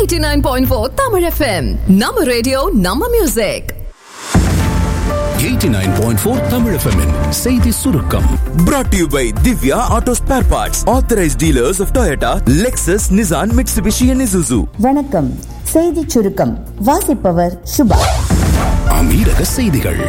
89.4 Tamil FM. நம்ம radio நம்ம music 89.4 Tamil FM -இன் செய்தி சுருக்கம் Brought to you by Divya Auto Spare Parts, authorized dealers of Toyota, Lexus, Nissan, Mitsubishi, and Isuzu. வணக்கம் செய்திச் சுருக்கம் வாசிப்பவர் சுபா அமீரக செய்திகள்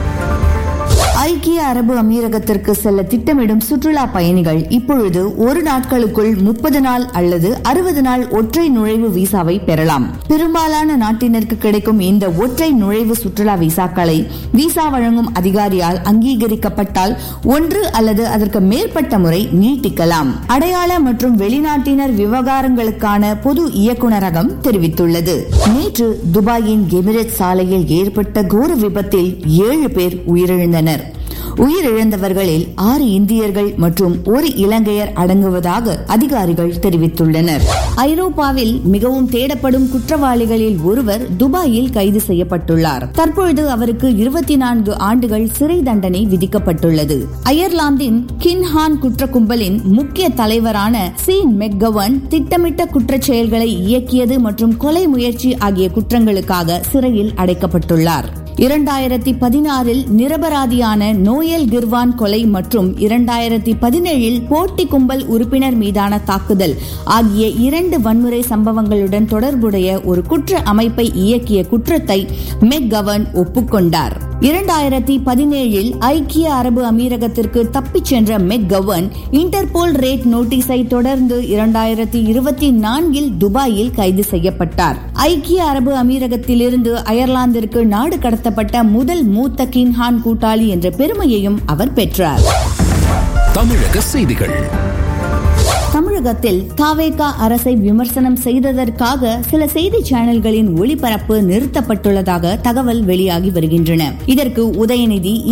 ஐக்கிய அரபு அமீரகத்திற்கு செல்ல திட்டமிடும் சுற்றுலா பயணிகள் இப்பொழுது ஒரு நாட்களுக்குள் முப்பது நாள் அல்லது அறுபது நாள் ஒற்றை நுழைவு விசாவை பெறலாம் பெரும்பாலான நாட்டினருக்கு கிடைக்கும் இந்த ஒற்றை நுழைவு சுற்றுலா விசாக்களை விசா வழங்கும் அதிகாரியால் அங்கீகரிக்கப்பட்டால் ஒன்று அல்லது அதற்கு மேற்பட்ட முறை நீட்டிக்கலாம் அடையாள மற்றும் வெளிநாட்டினர் விவகாரங்களுக்கான பொது இயக்குநரகம் தெரிவித்துள்ளது நேற்று துபாயின் எமிரேட் சாலையில் ஏற்பட்ட கோர விபத்தில் ஏழு பேர் உயிரிழந்தனர் உயிரிழந்தவர்களில் ஆறு இந்தியர்கள் மற்றும் ஒரு இலங்கையர் அடங்குவதாக அதிகாரிகள் தெரிவித்துள்ளனர் ஐரோப்பாவில் மிகவும் தேடப்படும் குற்றவாளிகளில் ஒருவர் துபாயில் கைது செய்யப்பட்டுள்ளார் தற்பொழுது அவருக்கு இருபத்தி நான்கு ஆண்டுகள் சிறை தண்டனை விதிக்கப்பட்டுள்ளது அயர்லாந்தின் கின்ஹான் குற்ற கும்பலின் முக்கிய தலைவரான சீன் மெக்கவன் திட்டமிட்ட குற்றச் செயல்களை இயக்கியது மற்றும் கொலை முயற்சி ஆகிய குற்றங்களுக்காக சிறையில் அடைக்கப்பட்டுள்ளார் இரண்டாயிரத்தி பதினாறில் நிரபராதியான நோயல் கிர்வான் கொலை மற்றும் இரண்டாயிரத்தி பதினேழில் போட்டி கும்பல் உறுப்பினர் மீதான தாக்குதல் ஆகிய இரண்டு வன்முறை சம்பவங்களுடன் தொடர்புடைய ஒரு குற்ற அமைப்பை இயக்கிய குற்றத்தை மெக்கவன் ஒப்புக்கொண்டார் இரண்டாயிரத்தி பதினேழில் ஐக்கிய அரபு அமீரகத்திற்கு தப்பிச் சென்ற மெக்கவன் இன்டர்போல் ரேட் நோட்டீஸை தொடர்ந்து இரண்டாயிரத்தி இருபத்தி நான்கில் துபாயில் கைது செய்யப்பட்டார் ஐக்கிய அரபு அமீரகத்திலிருந்து அயர்லாந்திற்கு நாடு கடத்தப்பட்ட முதல் மூத்த கின்ஹான் கூட்டாளி என்ற பெருமையையும் அவர் பெற்றார் தமிழக செய்திகள் தமிழகத்தில் தாவேகா அரசை விமர்சனம் செய்ததற்காக சில செய்தி சேனல்களின் ஒளிபரப்பு நிறுத்தப்பட்டுள்ளதாக தகவல் வெளியாகி வருகின்றன இதற்கு உதயநிதி